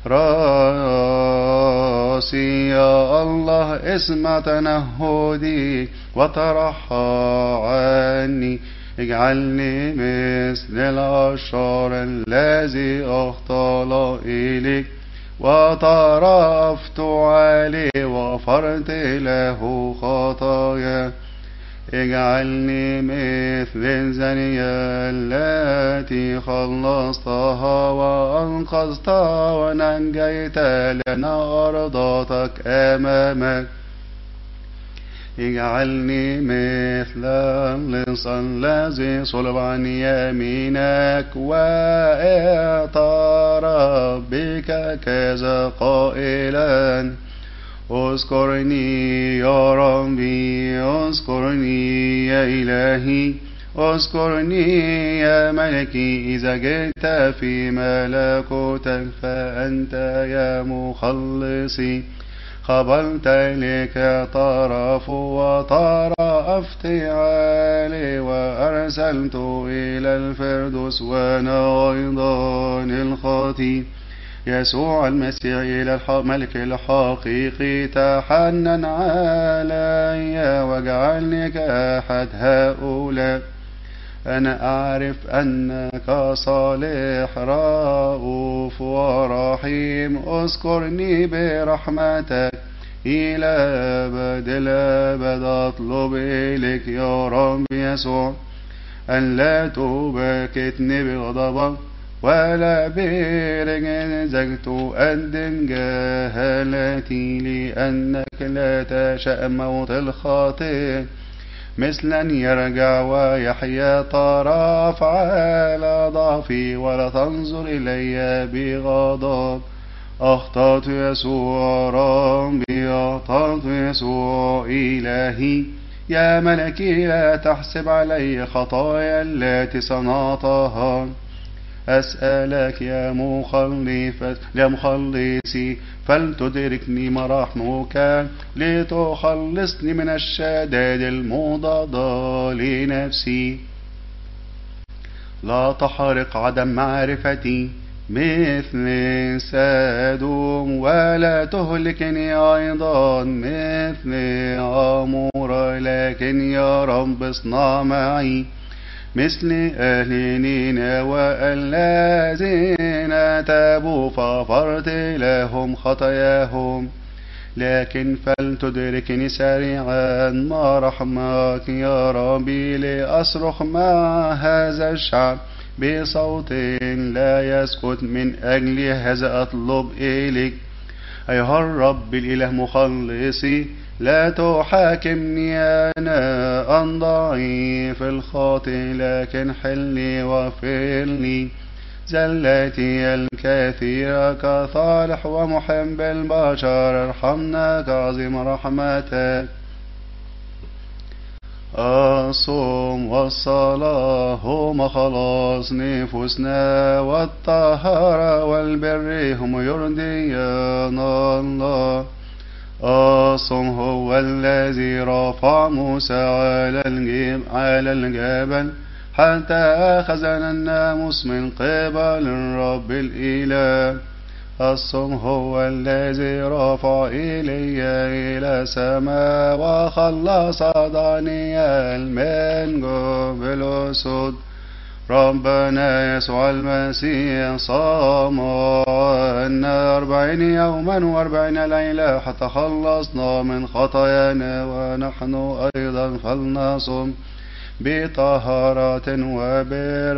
راسي يا الله اسمع تنهدي وترحى عني اجعلني مثل الأشرار الذي أخطل إليك وطرفت عليه وغفرت له خطايا اجعلني مثل الزانية التي خلصتها وأنقذتها ونجيت لنا أرضاتك أمامك اجعلني مثل اللص الذي صلب عن يمينك واعترف بك كذا قائلا اذكرني يا ربي اذكرني يا إلهي اذكرني يا ملكي إذا جئت في ملكوتك فأنت يا مخلصي قبلت إليك طرف وطار افتعالي وأرسلت إلى الفردوس وأنا أيضا الخطيب يسوع المسيح إلى الملك الحقيقي تحنن علي واجعلني كأحد هؤلاء أنا أعرف أنك صالح رؤوف ورحيم اذكرني برحمتك إلى أبد الأبد أطلب إليك يا رب يسوع أن لا تبكتني بغضبك ولا برجزك تؤدم جهالتي لأنك لا تشاء موت الخاطئ مثلا يرجع ويحيا طرف على ضعفي ولا تنظر إلي بغضب أخطأت يسوع ربي أخطأت يسوع إلهي يا ملكي لا تحسب علي خطايا التي صنعتها أسألك يا مخلف يا مخلصي فلتدركني مراحمك لتخلصني من الشدائد المضادة لنفسي لا تحرق عدم معرفتي مثل سادوم ولا تهلكني أيضا مثل عمور لكن يا رب اصنع معي مثل أهل نينوى الذين تابوا فغفرت لهم خطاياهم لكن فلتدركني سريعا ما رحمك يا ربي لأصرخ مع هذا الشعب بصوت لا يسكت من أجل هذا أطلب إليك أيها الرب الإله مخلصي لا تحاكمني أنا أن ضعيف الخاطئ لكن حلي وفرني زلتي الكثيرة كصالح ومحب البشر ارحمنا كعظيم رحمتك الصوم والصلاة هم خلاص نفوسنا والطهارة والبر هم يرضيان الله الصوم هو الذي رفع موسى على الجبل, على الجبل حتى أخذنا الناموس من قبل الرب الإله الصوم هو الذي رفع إلي إلى السماء وخلص دانيال من جوف الأسود ربنا يسوع المسيح صام عنا أربعين يوما وأربعين ليلة حتى خلصنا من خطايانا ونحن أيضا فلنصم بطهارة وبر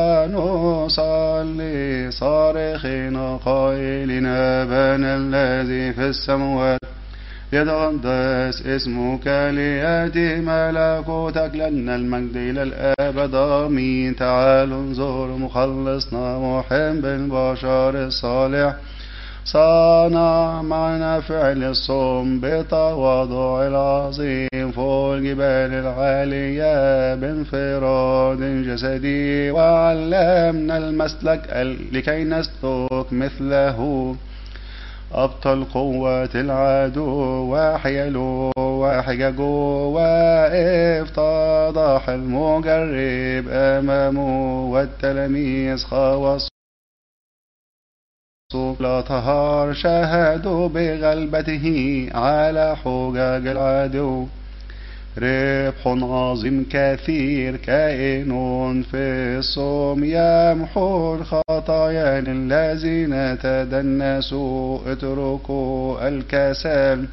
ونصلي صارخين قائلين أبانا الذي في السماوات يتقدس اسمك ليأتي ملكوتك لنا المجد إلى الأبد آمين تعالوا انظر مخلصنا محب البشر الصالح صنع معنا فعل الصوم بتواضع العظيم فوق الجبال العالية بانفراد جسدي وعلمنا المسلك لكي نسلك مثله أبطل قوة العدو وحيله وحججه وافتضح المجرب أمامه والتلاميذ خواص لا طهار شاهدوا بغلبته على حجج العدو ربح عظيم كثير كائن في الصوم يمحو الخطايا الذين تدنسوا اتركوا الكسل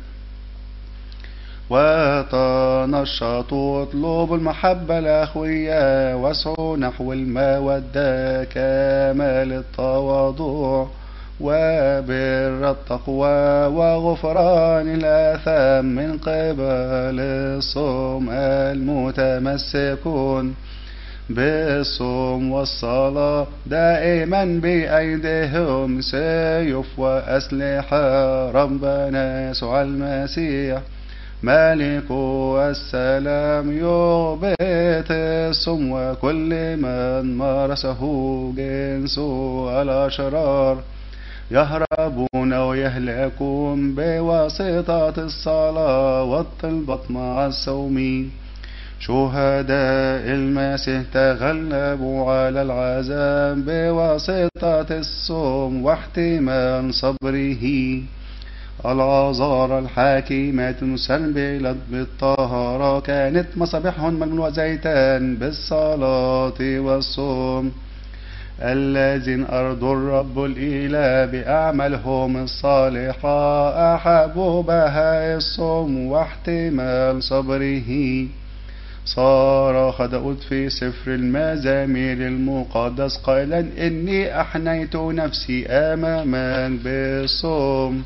وتنشطوا اطلبوا المحبة الأخوية واسعوا نحو المودة كمال التواضع وبر التقوى وغفران الآثام من قبل الصوم المتمسكون بالصوم والصلاة دائما بأيديهم سيف وأسلحة ربنا يسوع المسيح مالك السلام يغبط الصوم وكل من مارسه جنس الأشرار يهربون ويهلكون بواسطة الصلاة والطلبة مع الصوم شهداء المسيح تغلبوا على العذاب بواسطة الصوم واحتمال صبره العذار الحكيمات المسربلت بالطهارة كانت مصابيحهن مملوءة زيتان بالصلاة والصوم الذين أرضوا الرب الإله بأعمالهم الصالحة أحبوا بهاء الصوم واحتمال صبره صار داود في سفر المزامير المقدس قائلا إني أحنيت نفسي أمامك بالصوم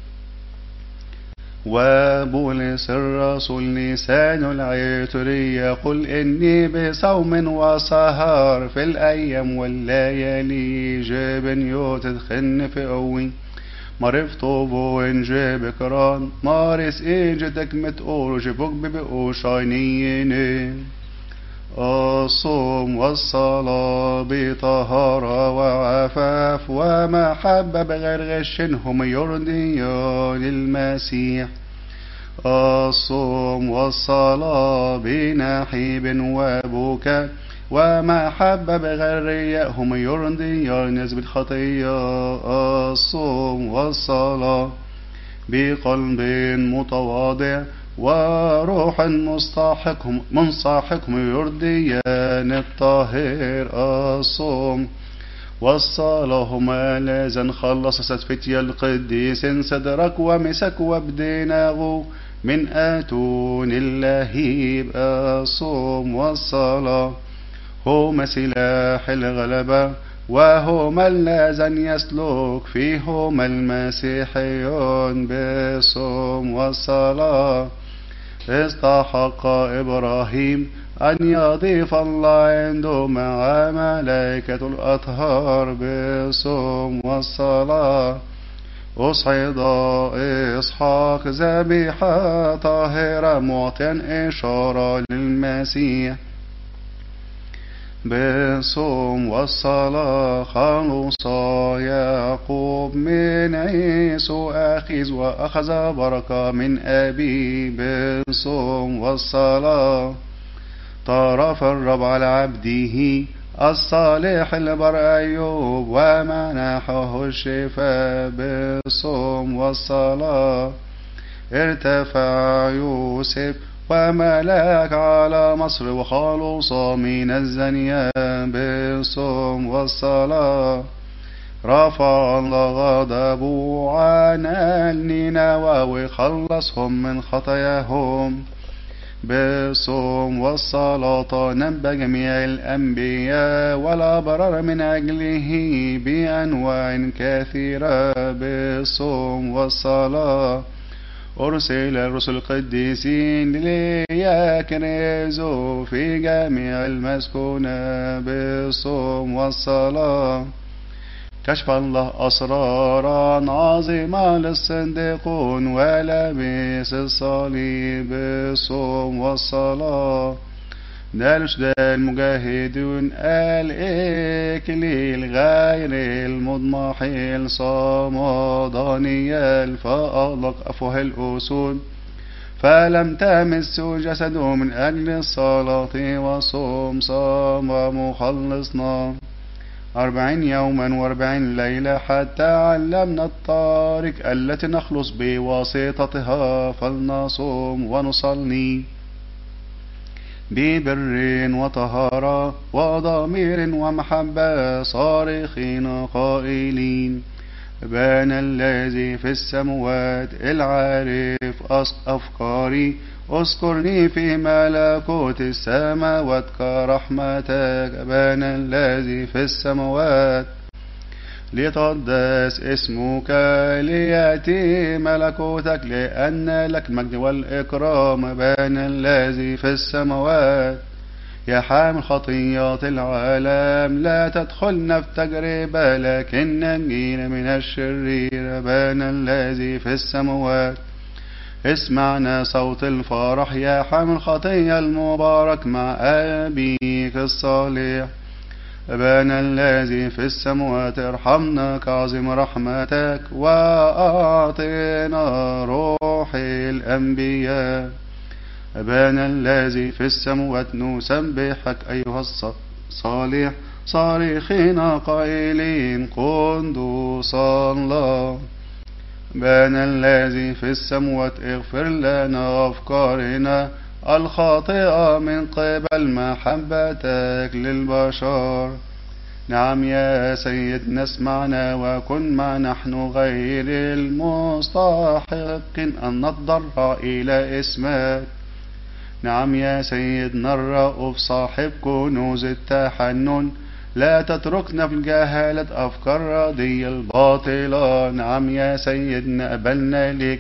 وبولس الرسول لسان العطر يقول إني بصوم وسهر في الأيام والليالي جبن يتدخن في قوي مرفت بوين جيب كران مارس إيجدك متقول جبوك ببقو شاينيني الصوم والصلاة بطهارة وعفاف ومحبة بغير غش هم يرضيان المسيح الصوم والصلاة بنحيب وبكاء ومحبة بغير رياء هم يرضيان نسب الخطية الصوم والصلاة بقلب متواضع وروح مستحقهم منصحكم يرضيان الطاهر الصوم والصلاة هما لازن خلص فتيا القديس صدرك ومسك وبديناه من آتون اللهيب الصوم والصلاة هما سلاح الغلبة وهما اللازن يسلك فيهما المسيحيون بالصوم والصلاة استحق إبراهيم أن يضيف الله عنده مع ملائكة الأطهار بالصوم والصلاة أصعد إسحاق ذبيحة طاهرة معطيا إشارة للمسيح بالصوم والصلاة خلص يعقوب من عيسو أخذ وأخذ بركة من أبي بالصوم والصلاة طرف الرب على عبده الصالح البر أيوب ومنحه الشفاء بالصوم والصلاة ارتفع يوسف وملاك على مصر وخلص من الزنيا بالصوم والصلاة رفع الله غضبه عن النينوى وخلصهم من خطاياهم بالصوم والصلاة نبى جميع الأنبياء والأبرار من أجله بأنواع كثيرة بالصوم والصلاة أرسل الرسل القديسين ليكرزوا في جميع المسكونة بالصوم والصلاة كشف الله أسرارا عظيمة للصديقون ولبس الصليب بالصوم والصلاة دالش دا المجاهدون الإكليل غير المضمحيل صمدانيال فأغلق أفواه الأسود فلم تمس جسده من أجل الصلاة وصوم صام ومخلصنا أربعين يوما وأربعين ليلة حتى علمنا الطارق التي نخلص بواسطتها فلنصوم ونصلي ببر وطهارة وضمير ومحبة صارخين قائلين بان الذي في السموات العارف أفكاري اذكرني في ملكوت السماوات كرحمتك بان الذي في السماوات ليتقدس اسمك ليأتي ملكوتك لأن لك المجد والإكرام بان الذي في السماوات يا حامل خطيات العالم لا تدخلنا في تجربة لكن نجينا من الشرير بان الذي في السماوات اسمعنا صوت الفرح يا حامل خطية المبارك مع أبيك الصالح أبانا الذي في السماوات ارحمنا كعظم رحمتك وأعطنا روح الأنبياء أبانا الذي في السماوات نسبحك أيها الصالح صارخين قائلين قدوس الله أبانا الذي في السماوات اغفر لنا أفكارنا الخاطئة من قبل محبتك للبشر نعم يا سيدنا اسمعنا وكن ما نحن غير المستحق أن نضطر إلى اسمك نعم يا سيدنا الرؤوف صاحب كنوز التحنن لا تتركنا في الجهالة أفكار ردية الباطلة نعم يا سيدنا قبلنا لك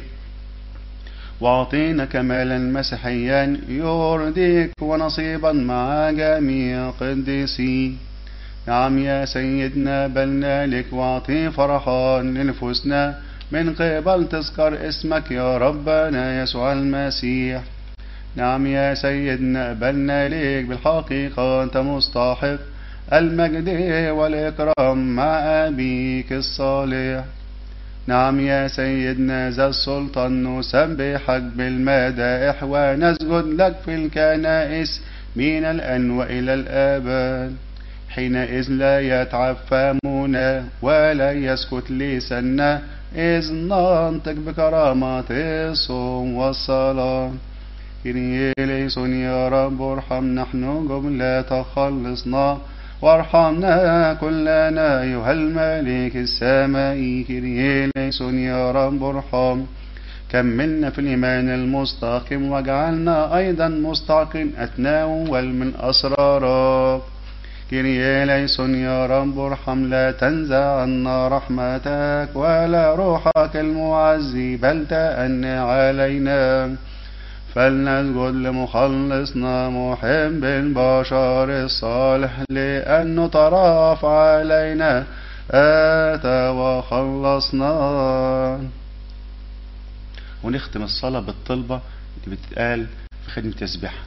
واعطينا كمالا مسيحيا يرضيك ونصيبا مع جميع قديسين نعم يا سيدنا بلنا لك واعطي فرحا لنفوسنا من قبل تذكر اسمك يا ربنا يسوع المسيح نعم يا سيدنا بلنا لك بالحقيقة أنت مستحق المجد والإكرام مع أبيك الصالح نعم يا سيدنا ذا السلطان نسبحك بالمدائح ونسجد لك في الكنائس من الآن وإلى الآباد حينئذ لا يتعب فمنا ولا يسكت لسنا إذ ننطق بكرامة الصوم والصلاة إليسون يا رب ارحم نحن جملة خلصنا وارحمنا كلنا أيها الملك السمائي كريليسون يا رب ارحم كملنا في الإيمان المستقيم واجعلنا أيضا مستقيم أتناول من أسرارك كريليسون يا رب ارحم لا تنزع عنا رحمتك ولا روحك المعزي بل تأن علينا فلنسجد لمخلصنا محب البشر الصالح لأنه طرف علينا آتى وخلصنا ونختم الصلاة بالطلبة اللي بتتقال في خدمة تسبيحها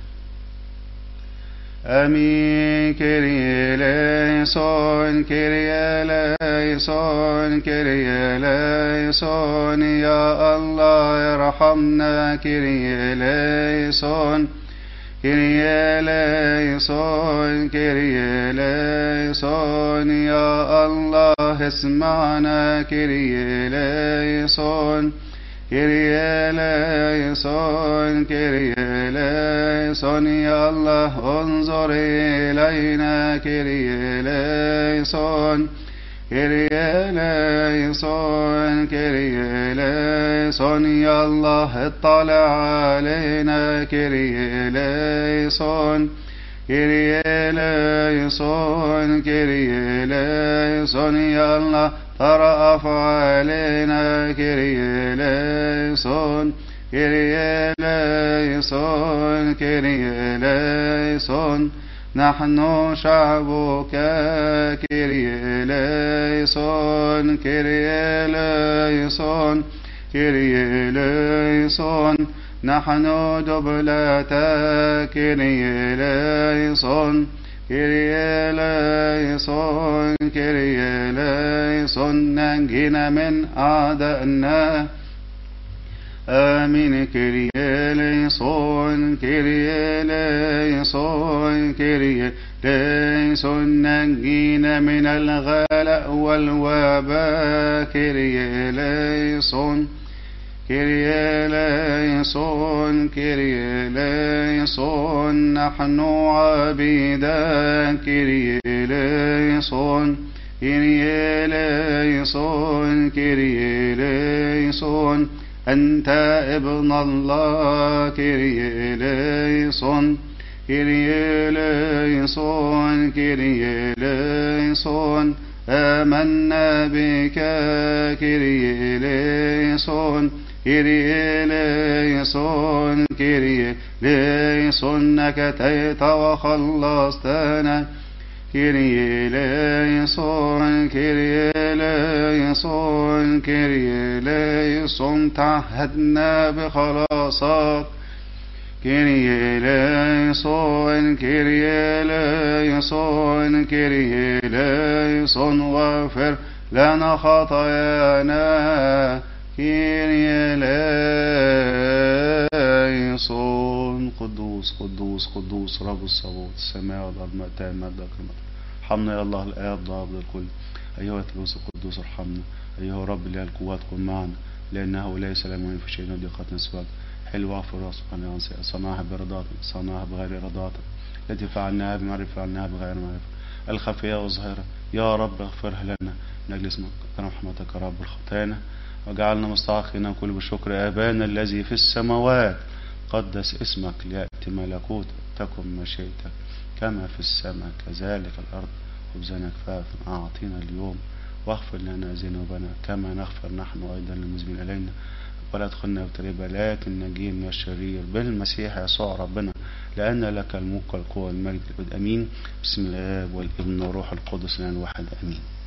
أمين كريه ليسون كريه ليسون كريه ليسون يا الله ارحمنا كريه ليسون كريه ليسون كريه ليسون يا الله اسمعنا كريه ليسون كريه ليسون كريه ليسون يا الله انظر إلينا كريه ليسون كريه ليسون كريه ليسون يا الله اطلع علينا كريه ليسون كريه ليسون كريه ليسون يا الله ترأف علينا كريه ليسون كريه ليسون كريه ليسون نحن شعبك كريه ليسون كريه ليسون كريه ليسون نحن دبلة كريه ليسون كريه ليسون كريه ليسون نجينا من أعدائنا آمين كريه ليسون كريه ليسون كريه ليسون نجينا من الغلاء والوباء كريه ليسون كريه ليسون كريه ليسون نحن عبيدا كريه ليسون كريه ليسون كريه ليسون أنت ابن الله كريه ليسون كريه ليسون كريه ليسون آمنا بك كريه ليسون كريه ليسون كريه ليسون نكتيت وخلصتنا كريه ليسون كريه ليسون كريه ليسون تعهدنا بخلاصك كريه ليسون كريه ليسون كيري ليسون واغفر لنا خطايانا كيري ليسون قدوس قدوس قدوس رب الصوت السماء والأرض مأتان مبدأ كلمة ارحمنا يا الله الآب ضابط الكل أيها الثالوث القدوس ارحمنا أيها رب اللي القوات كن معنا لأنه ليس لنا في شيء ضيقتنا سواك حلو اغفر سبحانه صنعها برضاتك صنعها بغير رضاتك التي فعلناها بمعرفة فعلناها بغير معرفة الخفية والظاهرة يا رب اغفرها لنا من أجل اسمك رحمتك يا رب الخطانا وجعلنا مستحقين كل بشكر آبانا الذي في السماوات قدس اسمك ليأتي ملكوتك تكن مشيئتك كما في السماء كذلك الأرض خبزنا كفافا أعطينا اليوم واغفر لنا ذنوبنا كما نغفر نحن أيضا للمذنبين إلينا ولا تدخلنا بتربة لكن نجيب من الشرير بالمسيح يسوع ربنا لأن لك الملك والقوة والمجد الأبد أمين بسم الله والابن والروح القدس الآن واحد أمين